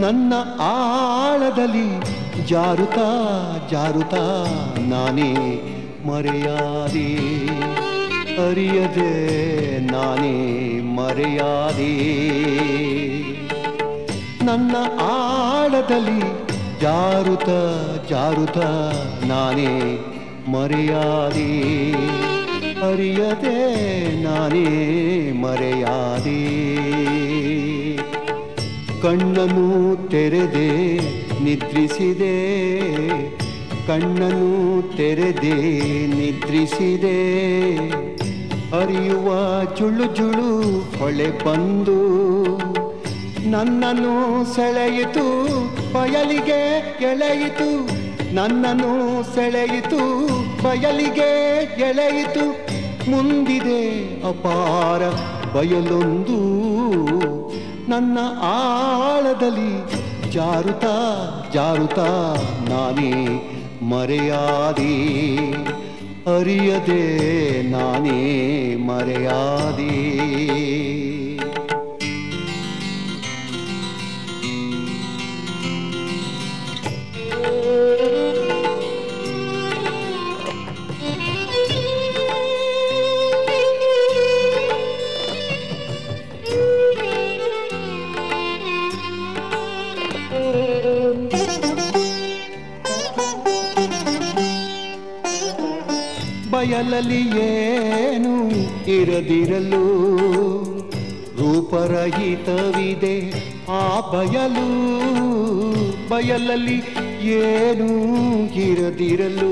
ನನ್ನ ಆಳದಲ್ಲಿ ಜಾರುತ್ತಾ ಜಾರುತ್ತಾ ನಾನೇ ಮರೆಯಾದೆ ಅರಿಯದೆ ನಾನೇ ಮರೆಯಾದೆ ನನ್ನ ಆಳದಲ್ಲಿ ಜಾರುತ ಜಾರುತ ನಾನೇ ಮರೆಯಾದೆ ಅರಿಯದೆ ನಾನೇ ಮರೆಯಾದೆ ಕಣ್ಣನು ತೆರೆದೆ ನಿದ್ರಿಸಿದೆ ಕಣ್ಣನು ತೆರೆದೆ ನಿದ್ರಿಸಿದೆ ಅರಿಯುವ ಜುಳು ಜುಳು ಹೊಳೆ ಬಂದು ನನ್ನನ್ನು ಸೆಳೆಯಿತು ಬಯಲಿಗೆ ಎಳೆಯಿತು ನನ್ನನ್ನು ಸೆಳೆಯಿತು ಬಯಲಿಗೆ ಎಳೆಯಿತು ಮುಂದಿದೆ ಅಪಾರ ಬಯಲೊಂದು ನನ್ನ ಆಳದಲ್ಲಿ ಜಾರುತ್ತಾ ಜಾರುತ್ತಾ ನಾನೇ ಮರೆಯಾದೆ ಅರಿಯದೆ ನಾನೇ ಮರೆಯಾದೆ ಬಯಲಲ್ಲಿ ಏನು ಇರದಿರಲು ರೂಪರಹಿತವಿದೆ ಆ ಬಯಲು ಬಯಲಲ್ಲಿ ಏನು ಇರದಿರಲು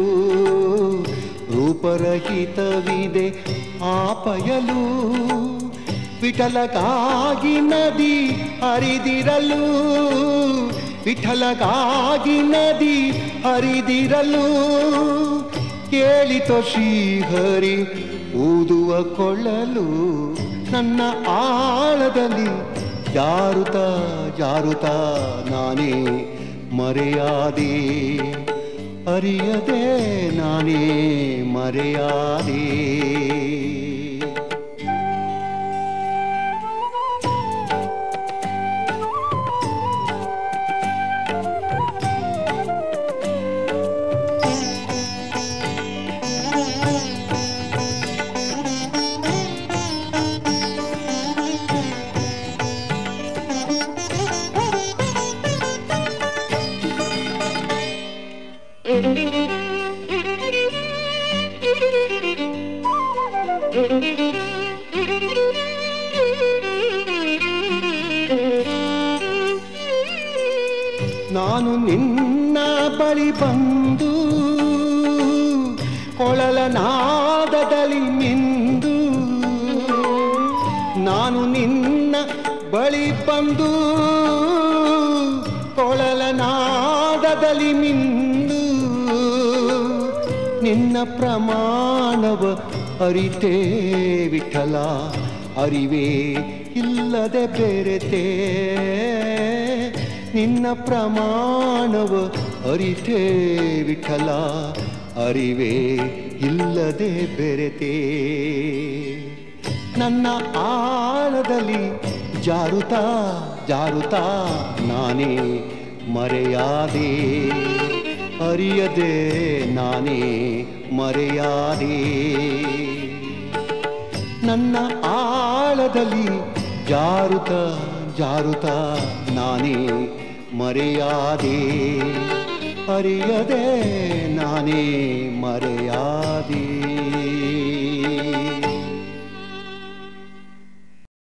ರೂಪರಹಿತವಿದೆ ಆ ಬಯಲು ವಿಠಲಗಾಗಿ ನದಿ ಹರಿದಿರಲು ವಿಠಲಗಾಗಿ ನದಿ ಹರಿದಿರಲು ಕೇಳಿತೋ ಶ್ರೀಹರಿ ಊದುವ ಕೊಳ್ಳಲು ನನ್ನ ಆಳದಲ್ಲಿ ಜಾರುತ ಜಾರುತ ನಾನೇ ಮರೆಯಾದೆ ಅರಿಯದೆ ನಾನೇ ಮರೆಯಾದೆ ನಾನು ನಿನ್ನ ಬಳಿ ಬಂದು ಕೊಳಲ ನಾದದಲ್ಲಿ ಮಿಂದು ನಾನು ನಿನ್ನ ಬಳಿ ಬಂದು ಕೊಳಲ ನಾದದಲ್ಲಿ ಮಿಂದು ನಿನ್ನ ಪ್ರಮಾಣವ ಅರಿತೇ ವಿಠಲ ಅರಿವೇ ಇಲ್ಲದೆ ಬೆರೆತೆ ನಿನ್ನ ಪ್ರಮಾಣವ ಅರಿತೇ ವಿಠಲ ಅರಿವೇ ಇಲ್ಲದೆ ಬೆರೆತೆ ನನ್ನ ಆಳದಲ್ಲಿ ಜಾರುತ್ತಾ ಜಾರುತ್ತಾ ನಾನೇ ಮರೆಯಾದೆ ಅರಿಯದೆ ನಾನೇ ಮರೆಯಾದೆ ನನ್ನ ಆಳದಲ್ಲಿ ಜಾರುತ ಜಾರುತ ನಾನೇ ಮರೆಯಾದೆ ಅರಿಯದೆ ನಾನೇ ಮರೆಯಾದೆ